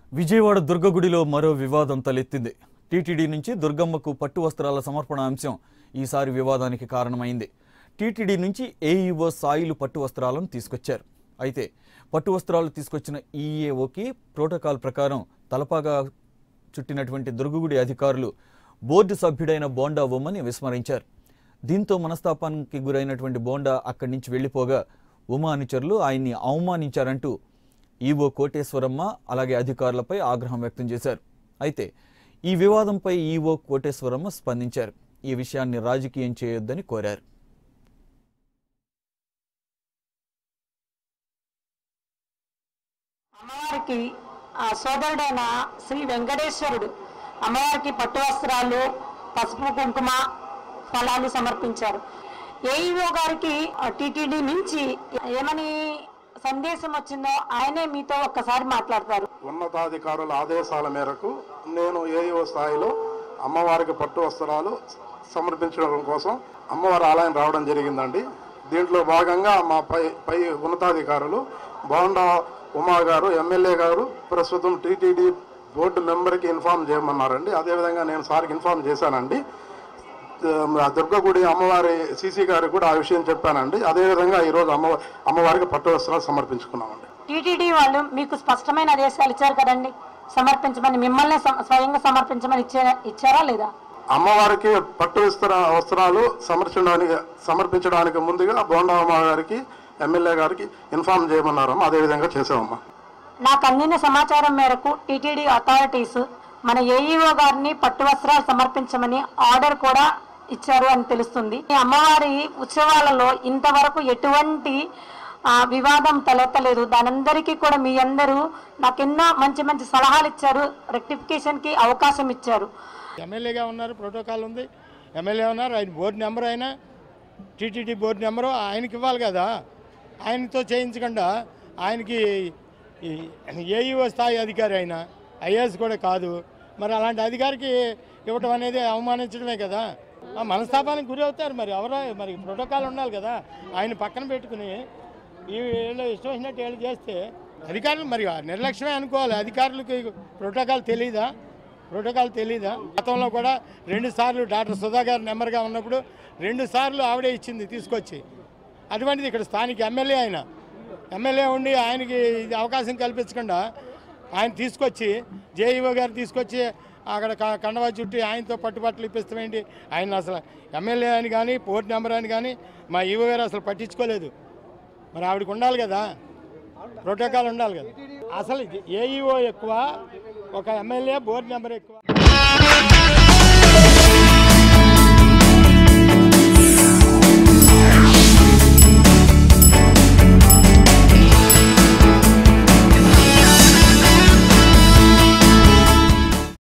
విజయవాడ దుర్గగుడిలో మరో వివాదం తలెత్తింది టీటీడీ నుంచి దుర్గమ్మకు పట్టు వస్త్రాల సమర్పణ అంశం ఈసారి వివాదానికి కారణమైంది టీటీడీ నుంచి ఏఈఓ సాయిలు పట్టు వస్త్రాలను తీసుకొచ్చారు అయితే పట్టు వస్త్రాలు తీసుకొచ్చిన ఈఏఓకి ప్రోటోకాల్ ప్రకారం తలపాగా చుట్టినటువంటి దుర్గగుడి అధికారులు బోర్డు సభ్యుడైన బోండా ఉమ్మని విస్మరించారు దీంతో మనస్తాపానికి గురైనటువంటి బోండా అక్కడి నుంచి వెళ్లిపోగా ఉమా అనుచరులు ఆయన్ని అవమానించారంటూ ఈవో కోటేశ్వరమ్మ అలాగే అధికారులపై ఆగ్రహం వ్యక్తం చేశారు అయితే ఈ వివాదంపై ఈవో కోటేశ్వరమ్మ స్పందించారు ఈ విషయాన్ని రాజకీయం చేయొద్దని కోరారు అమ్మవారికి ఆ సోదరుడైన శ్రీ వెంకటేశ్వరుడు అమ్మవారికి పట్టు వస్త్రాలు పసుపు కుంకుమ ఫలాలు సమర్పించారు ఏఈఓ గారికి టిటిడి నుంచి ఏమని సందేశం వచ్చిందో ఆయనే మీతో ఒక్కసారి మాట్లాడతారు ఉన్నతాధికారుల ఆదేశాల మేరకు నేను ఏఈఓ స్థాయిలో అమ్మవారికి పట్టు వస్త్రాలు సమర్పించడం కోసం అమ్మవారి ఆలయం రావడం జరిగిందండి దీంట్లో భాగంగా మా పై పై ఉన్నతాధికారులు బోండా ఉమా గారు ఎమ్మెల్యే గారు ప్రస్తుతం టీటీడీ బోర్డు మెంబర్కి ఇన్ఫామ్ చేయమన్నారండి అదేవిధంగా నేను సార్కి ఇన్ఫామ్ చేశానండి ఆ దుర్గగుడి అమ్మవారి సీసీ గారికి కూడా ఆ విషయం చెప్పానండి అదేవిధంగా ఈరోజు అమ్మ అమ్మవారికి పట్టు వస్త్రాలు సమర్పించుకున్నామండి టీటీడీ వాళ్ళు మీకు స్పష్టమైన ఆదేశాలు ఇచ్చారు కదండి సమర్పించమని మిమ్మల్ని సమ- స్వయంగా సమర్పించమని ఇచ్చే ఇచ్చారా లేదా అమ్మవారికి పట్టు వస్త్ర వస్త్రాలు సమర్పించడానికి సమర్పించడానికి ముందుగా బోండమ్మ గారికి ఎమ్మెల్యే గారికి ఇన్ఫార్మ్ చేయమన్నారమ్మా అదేవిధంగా చేసామమ్మా నాకు అందిన సమాచారం మేరకు టీటీడీ అథారిటీస్ మన ఏఈఓ గారిని పట్టు వస్త్రాలు సమర్పించమని ఆర్డర్ కూడా ఇచ్చారు అని తెలుస్తుంది ఈ అమ్మవారి ఉత్సవాలలో ఇంతవరకు ఎటువంటి ఆ, వివాదం తలెత్తలేదు దానందరికీ కూడా మీ అందరూ నాకు ఎన్నో మంచి మంచి సలహాలు ఇచ్చారు రెక్టిఫికేషన్ కి అవకాశం ఇచ్చారు ఎమ్మెల్యేగా ఉన్నారు ప్రోటోకాల్ ఉంది ఎమ్మెల్యే ఉన్నారు ఆయన బోర్డు నెంబర్ ఆయన టీటీడీ బోర్డు నెంబరు ఆయనకి ఇవ్వాలి కదా ఆయనతో చేయించకుండా ఆయనకి ఏఈఓ స్థాయి అధికారి ఆయన ఐఏఎస్ కూడా కాదు మరి అలాంటి అధికారికి ఇవ్వటం అనేది అవమానించడమే కదా ఆ మనస్తాపానికి గురి అవుతారు మరి ఎవరో మరి ప్రోటోకాల్ ఉండాలి కదా ఆయన పక్కన పెట్టుకుని ఈ వీళ్ళు ఇష్టం వచ్చినట్టు వీళ్ళు చేస్తే అధికారులు మరి ఆ నిర్లక్ష్యమే అనుకోవాలి అధికారులకి ప్రోటోకాల్ తెలియదా ప్రోటోకాల్ తెలీదా గతంలో కూడా రెండు సార్లు డాక్టర్ సుధా గారు నెంబర్గా ఉన్నప్పుడు రెండు సార్లు ఆవిడే ఇచ్చింది తీసుకొచ్చి అటువంటిది ఇక్కడ స్థానిక ఎమ్మెల్యే ఆయన ఎమ్మెల్యే ఉండి ఆయనకి ఇది అవకాశం కల్పించకుండా ఆయన తీసుకొచ్చి జేఈఓ గారు తీసుకొచ్చి అక్కడ క- కండవా చుట్టి ఆయనతో పట్టుబట్టలు ఇప్పిస్తామేంటి ఆయన అసలు ఎమ్మెల్యే అని కానీ పోర్ట్ నెంబర్ అని కానీ మా ఈవో గారు అసలు పట్టించుకోలేదు మరి ఆవిడకి ఉండాలి కదా ప్రోటోకాల్ ఉండాలి కదా అసలు ఏఈఓ ఎక్కువ ఒక ఎమ్మెల్యే బోర్డు నెంబర్ ఎక్కువ